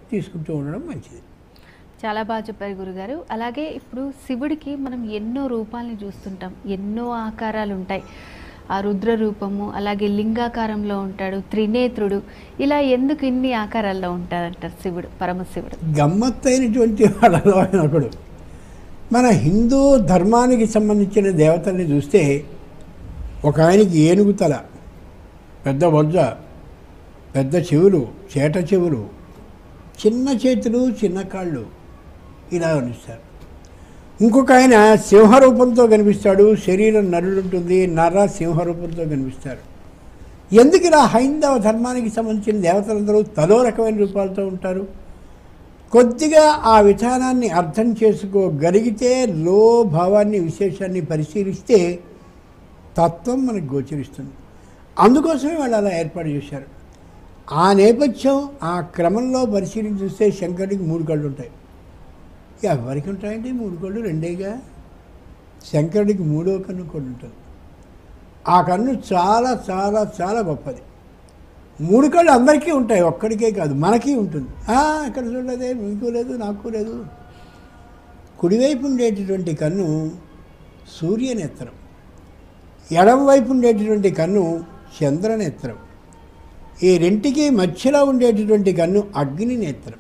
తీసుకుంటూ ఉండడం మంచిది చాలా బాగా చెప్పారు గురుగారు అలాగే ఇప్పుడు శివుడికి మనం ఎన్నో రూపాలని చూస్తుంటాం ఎన్నో ఆకారాలు ఉంటాయి ఆ రుద్ర రూపము అలాగే లింగాకారంలో ఉంటాడు త్రినేత్రుడు ఇలా ఎందుకు ఇన్ని ఆకారాల్లో ఉంటాడంటారు శివుడు పరమశివుడు గమ్మత్తైనటువంటి వాళ్ళలో ఆయన ఒకడు మన హిందూ ధర్మానికి సంబంధించిన దేవతల్ని చూస్తే ఒక ఆయనకి ఏనుగు తల పెద్ద బొజ్జ పెద్ద చెవులు చేట చెవులు చిన్న చేతులు చిన్న కాళ్ళు ఇలా కనిపిస్తారు ఇంకొక ఆయన సింహరూపంతో కనిపిస్తాడు శరీరం నరుడు ఉంటుంది నర సింహరూపంతో కనిపిస్తారు ఎందుకు ఇలా హైందవ ధర్మానికి సంబంధించిన దేవతలందరూ తలో రకమైన రూపాలతో ఉంటారు కొద్దిగా ఆ విధానాన్ని అర్థం చేసుకోగలిగితే లో భావాన్ని విశేషాన్ని పరిశీలిస్తే తత్వం మనకు గోచరిస్తుంది అందుకోసమే వాళ్ళు అలా ఏర్పాటు చేశారు ఆ నేపథ్యం ఆ క్రమంలో పరిశీలించి చూస్తే శంకరుడికి మూడు కళ్ళు ఉంటాయి ఎవరికి ఉంటాయండి మూడు కళ్ళు రెండేగా శంకరుడికి మూడో కన్ను కూడా ఉంటుంది ఆ కన్ను చాలా చాలా చాలా గొప్పది మూడు కళ్ళు అందరికీ ఉంటాయి ఒక్కడికే కాదు మనకి ఉంటుంది "ఆ, ఇక్కడ చూడలేదే మీకు లేదు నాకు లేదు కుడివైపు ఉండేటటువంటి కన్ను సూర్యనేత్రం ఎడం వైపు ఉండేటటువంటి కన్ను చంద్రనేత్రం ఈ రెంటికి మధ్యలో ఉండేటటువంటి కన్ను అగ్ని నేత్రం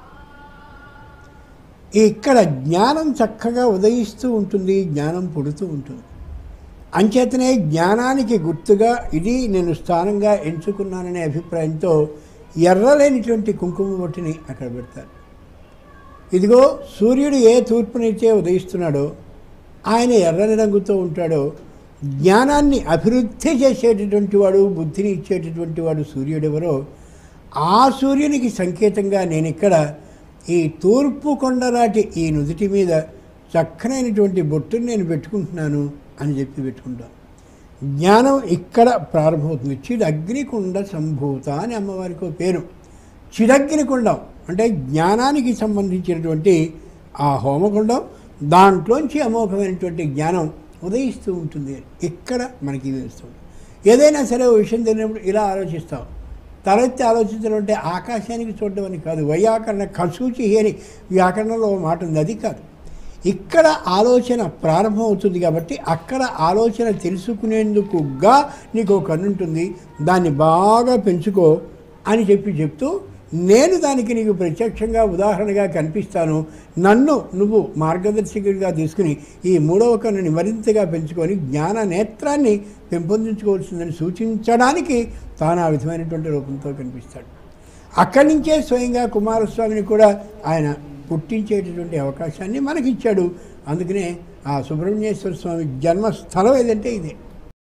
ఇక్కడ జ్ఞానం చక్కగా ఉదయిస్తూ ఉంటుంది జ్ఞానం పుడుతూ ఉంటుంది అంచేతనే జ్ఞానానికి గుర్తుగా ఇది నేను స్థానంగా ఎంచుకున్నాననే అభిప్రాయంతో ఎర్రలేనిటువంటి కుంకుమ బొట్టుని అక్కడ పెడతారు ఇదిగో సూర్యుడు ఏ తూర్పునైతే ఉదయిస్తున్నాడో ఆయన ఎర్రని రంగుతో ఉంటాడో జ్ఞానాన్ని అభివృద్ధి చేసేటటువంటి వాడు బుద్ధిని ఇచ్చేటటువంటి వాడు సూర్యుడెవరో ఆ సూర్యునికి సంకేతంగా నేను ఇక్కడ ఈ తూర్పు కొండలాంటి ఈ నుదుటి మీద చక్కనైనటువంటి బొట్టును నేను పెట్టుకుంటున్నాను అని చెప్పి పెట్టుకుంటాం జ్ఞానం ఇక్కడ ప్రారంభమవుతుంది చిడగ్నికుండ సంభూత అని అమ్మవారికి ఒక పేరు చిడగ్నికుండం అంటే జ్ఞానానికి సంబంధించినటువంటి ఆ హోమకుండం దాంట్లోంచి అమోఘమైనటువంటి జ్ఞానం ఉదయిస్తూ ఉంటుంది ఇక్కడ మనకి ఇది తెలుస్తుంది ఏదైనా సరే ఓ విషయం తెలియనప్పుడు ఇలా ఆలోచిస్తాం తలెత్తి ఆలోచించడం అంటే ఆకాశానికి చూడడం అని కాదు వైయాకరణ కసూచి అని వ్యాకరణంలో ఓ మాట ఉంది అది కాదు ఇక్కడ ఆలోచన ప్రారంభం అవుతుంది కాబట్టి అక్కడ ఆలోచన తెలుసుకునేందుకుగా నీకు ఒక కన్ను ఉంటుంది దాన్ని బాగా పెంచుకో అని చెప్పి చెప్తూ నేను దానికి నీకు ప్రత్యక్షంగా ఉదాహరణగా కనిపిస్తాను నన్ను నువ్వు మార్గదర్శకుడిగా తీసుకుని ఈ మూడవ కన్నుని మరింతగా పెంచుకొని జ్ఞాన నేత్రాన్ని పెంపొందించుకోవాల్సిందని సూచించడానికి తాను ఆ విధమైనటువంటి రూపంతో కనిపిస్తాడు అక్కడి నుంచే స్వయంగా కుమారస్వామిని కూడా ఆయన పుట్టించేటటువంటి అవకాశాన్ని మనకిచ్చాడు అందుకనే ఆ సుబ్రహ్మణ్యేశ్వర స్వామి జన్మస్థలం ఏదంటే ఇదే